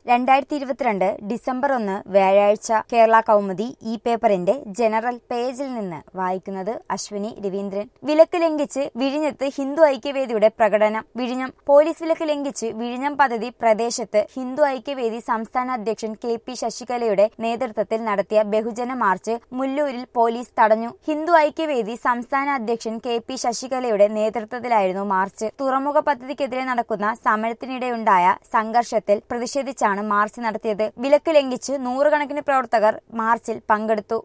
രണ്ടായിരത്തി ഇരുപത്തിരണ്ട് ഡിസംബർ ഒന്ന് വ്യാഴാഴ്ച കേരള കൗമുദി ഈ പേപ്പറിന്റെ ജനറൽ പേജിൽ നിന്ന് വായിക്കുന്നത് അശ്വിനി രവീന്ദ്രൻ വിലക്ക് ലംഘിച്ച് വിഴിഞ്ഞത്ത് ഹിന്ദു ഐക്യവേദിയുടെ പ്രകടനം വിഴിഞ്ഞം പോലീസ് വിലക്ക് ലംഘിച്ച് വിഴിഞ്ഞം പദ്ധതി പ്രദേശത്ത് ഹിന്ദു ഐക്യവേദി സംസ്ഥാന അധ്യക്ഷൻ കെ പി ശശികലയുടെ നേതൃത്വത്തിൽ നടത്തിയ ബഹുജന മാർച്ച് മുല്ലൂരിൽ പോലീസ് തടഞ്ഞു ഹിന്ദു ഐക്യവേദി സംസ്ഥാന അധ്യക്ഷൻ കെ പി ശശികലയുടെ നേതൃത്വത്തിലായിരുന്നു മാർച്ച് തുറമുഖ പദ്ധതിക്കെതിരെ നടക്കുന്ന സമരത്തിനിടെയുണ്ടായ സംഘർഷത്തിൽ പ്രതിഷേധിച്ചാണ് മാർച്ച് നടത്തിയത് വിലക്ക് ലംഘിച്ച് നൂറുകണക്കിന് പ്രവർത്തകർ മാർച്ചിൽ പങ്കെടുത്തു